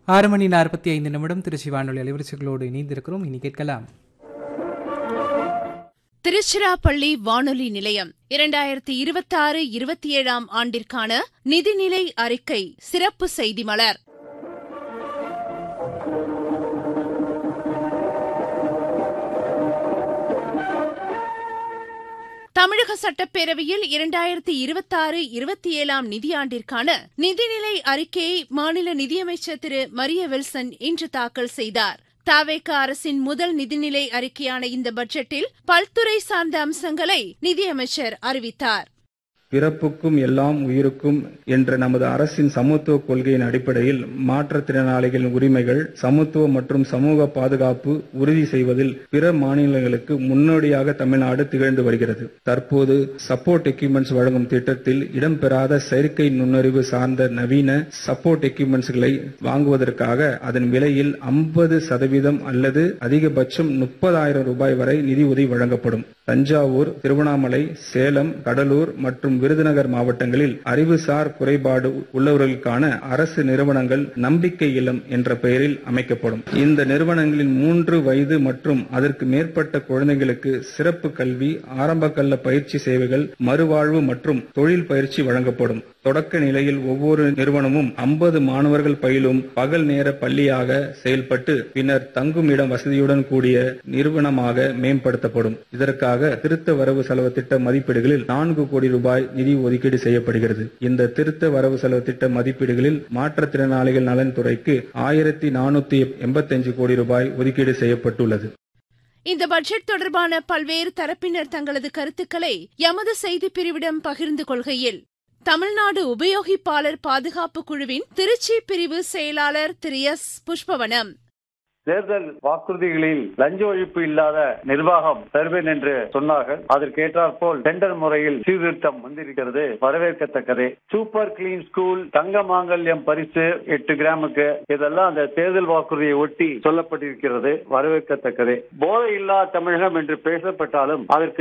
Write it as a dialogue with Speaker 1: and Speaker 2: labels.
Speaker 1: ஆறு மணி நாற்பத்தி ஐந்து நிமிடம் திருச்சி வானொலி அலைவரிசைகளோடு இணைந்திருக்கிறோம் இனி கேட்கலாம்
Speaker 2: திருச்சிராப்பள்ளி வானொலி நிலையம் இரண்டாயிரத்தி இருபத்தாறு இருபத்தி ஏழாம் ஆண்டிற்கான நிதிநிலை அறிக்கை சிறப்பு செய்தி மலர் தமிழக சட்டப்பேரவையில் இரண்டாயிரத்தி இருபத்தாறு இருபத்தி ஏழாம் நிதியாண்டிற்கான நிதிநிலை அறிக்கையை மாநில நிதியமைச்சர் திரு மரிய வில்சன் இன்று தாக்கல் செய்தார் தாவேக அரசின் முதல் நிதிநிலை அறிக்கையான இந்த பட்ஜெட்டில் பல்துறை சார்ந்த அம்சங்களை நிதியமைச்சர் அறிவித்தார்
Speaker 3: பிறப்புக்கும் எல்லாம் உயிருக்கும் என்ற நமது அரசின் சமத்துவ கொள்கையின் அடிப்படையில் மாற்றுத்திறனாளிகளின் உரிமைகள் சமத்துவம் மற்றும் சமூக பாதுகாப்பு உறுதி செய்வதில் பிற மாநிலங்களுக்கு முன்னோடியாக தமிழ்நாடு திகழ்ந்து வருகிறது தற்போது சப்போர்ட் எக்யூப்மெண்ட்ஸ் வழங்கும் திட்டத்தில் இடம்பெறாத செயற்கை நுண்ணறிவு சார்ந்த நவீன சப்போர்ட் எக்யூப்மெண்ட்ஸ்களை வாங்குவதற்காக அதன் விலையில் ஐம்பது சதவீதம் அல்லது அதிகபட்சம் முப்பதாயிரம் ரூபாய் வரை நிதி உதவி வழங்கப்படும் தஞ்சாவூர் திருவண்ணாமலை சேலம் கடலூர் மற்றும் விருதுநகர் மாவட்டங்களில் அறிவுசார் குறைபாடு உள்ளவர்களுக்கான அரசு நிறுவனங்கள் நம்பிக்கை இல்லம் என்ற பெயரில் அமைக்கப்படும் இந்த நிறுவனங்களின் மூன்று வயது மற்றும் அதற்கு மேற்பட்ட குழந்தைகளுக்கு சிறப்பு கல்வி ஆரம்ப கல்ல பயிற்சி சேவைகள் மறுவாழ்வு மற்றும் தொழில் பயிற்சி வழங்கப்படும் தொடக்க நிலையில் ஒவ்வொரு நிறுவனமும் ஐம்பது மாணவர்கள் பயிலும் பகல் நேர பள்ளியாக செயல்பட்டு பின்னர் தங்கும் இடம் வசதியுடன் கூடிய நிறுவனமாக மேம்படுத்தப்படும் இதற்காக திருத்த வரவு செலவு திட்ட மதிப்பீடுகளில் நான்கு கோடி ரூபாய் நிதி ஒதுக்கீடு செய்யப்படுகிறது இந்த திருத்த வரவு செலவு திட்ட மதிப்பீடுகளில் மாற்றுத்திறனாளிகள் நலன்துறைக்கு ஆயிரத்தி நானூத்தி எண்பத்தஞ்சு கோடி ரூபாய் ஒதுக்கீடு செய்யப்பட்டுள்ளது
Speaker 2: இந்த பட்ஜெட் தொடர்பான பல்வேறு தரப்பினர் தங்களது கருத்துக்களை எமது செய்தி பிரிவிடம் பகிர்ந்து கொள்கையில் தமிழ்நாடு உபயோகிப்பாளர் பாதுகாப்பு குழுவின் திருச்சி பிரிவு செயலாளர் திரு எஸ் புஷ்பவனம்
Speaker 4: தேர்தல் வாக்குறுதிகளில் லஞ்ச ஒழிப்பு இல்லாத நிர்வாகம் தருவேன் என்று சொன்னார்கள் அதற்கேற்றாற்போல் டெண்டர் முறையில் சீர்திருத்தம் வந்திருக்கிறது வரவேற்கத்தக்கதே சூப்பர் கிளீன் ஸ்கூல் தங்க மாங்கல்யம் பரிசு எட்டு கிராமுக்கு இதெல்லாம் அந்த தேர்தல் வாக்குறுதியை ஒட்டி சொல்லப்பட்டிருக்கிறது வரவேற்கத்தக்கதே போதை இல்லா தமிழகம் என்று பேசப்பட்டாலும் அதற்கு